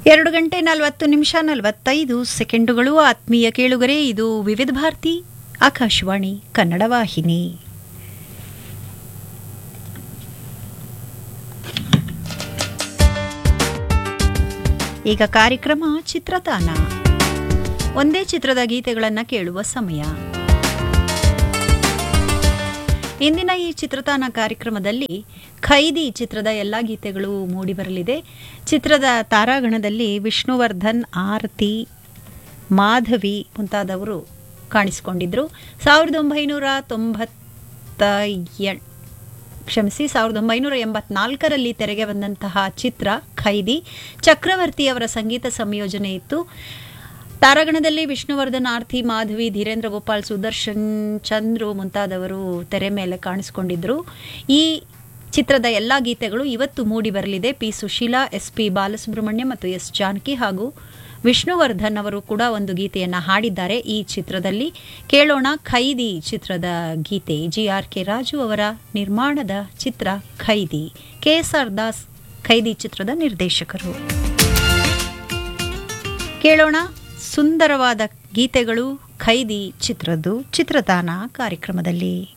ಎರಡು ಗಂಟೆ ನಲವತ್ತು ನಿಮಿಷ ನಲವತ್ತೈದು ಸೆಕೆಂಡುಗಳು ಆತ್ಮೀಯ ಕೇಳುಗರೆ ಇದು ವಿವಿಧ ಭಾರತಿ ಆಕಾಶವಾಣಿ ಕನ್ನಡ ವಾಹಿನಿ ಈಗ ಕಾರ್ಯಕ್ರಮ ಚಿತ್ರತಾನ ಒಂದೇ ಚಿತ್ರದ ಗೀತೆಗಳನ್ನು ಕೇಳುವ ಸಮಯ ಇಂದಿನ ಈ ಚಿತ್ರತಾನ ಕಾರ್ಯಕ್ರಮದಲ್ಲಿ ಖೈದಿ ಚಿತ್ರದ ಎಲ್ಲ ಗೀತೆಗಳು ಮೂಡಿಬರಲಿದೆ ಚಿತ್ರದ ತಾರಾಗಣದಲ್ಲಿ ವಿಷ್ಣುವರ್ಧನ್ ಆರತಿ ಮಾಧವಿ ಮುಂತಾದವರು ಕಾಣಿಸಿಕೊಂಡಿದ್ದರು ಸಾವಿರದ ಒಂಬೈನೂರ ತೊಂಬತ್ತ ಎ ಕ್ಷಮಿಸಿ ಸಾವಿರದ ಒಂಬೈನೂರ ಎಂಬತ್ನಾಲ್ಕರಲ್ಲಿ ತೆರೆಗೆ ಬಂದಂತಹ ಚಿತ್ರ ಖೈದಿ ಚಕ್ರವರ್ತಿಯವರ ಸಂಗೀತ ಸಂಯೋಜನೆ ಇತ್ತು ತಾರಾಗಣದಲ್ಲಿ ವಿಷ್ಣುವರ್ಧನ್ ಆರ್ತಿ ಮಾಧವಿ ಧೀರೇಂದ್ರ ಗೋಪಾಲ್ ಸುದರ್ಶನ್ ಚಂದ್ರು ಮುಂತಾದವರು ತೆರೆ ಮೇಲೆ ಕಾಣಿಸಿಕೊಂಡಿದ್ದರು ಈ ಚಿತ್ರದ ಎಲ್ಲ ಗೀತೆಗಳು ಇವತ್ತು ಮೂಡಿ ಬರಲಿದೆ P Sushila S P Balasubrahmanya ಮತ್ತು ಎಸ್ ಜಾನಕಿ ಹಾಗೂ ವಿಷ್ಣುವರ್ಧನ್ ಅವರು ಕೂಡ ಒಂದು ಗೀತೆಯನ್ನು ಹಾಡಿದ್ದಾರೆ ಈ ಚಿತ್ರದಲ್ಲಿ ಕೇಳೋಣ ಖೈದಿ ಚಿತ್ರದ ಗೀತೆ ಜಿ ಆರ್ ಕೆ ರಾಜು ಅವರ ನಿರ್ಮಾಣದ ಚಿತ್ರ Khaidi K S R Das Khaidi ಚಿತ್ರದ ನಿರ್ದೇಶಕರು ಕೇಳೋಣ ಸುಂದರವಾದ ಗೀತೆಗಳು ಖೈದಿ ಚಿತ್ರದ್ದು ಚಿತ್ರತಾನ ಕಾರ್ಯಕ್ರಮದಲ್ಲಿ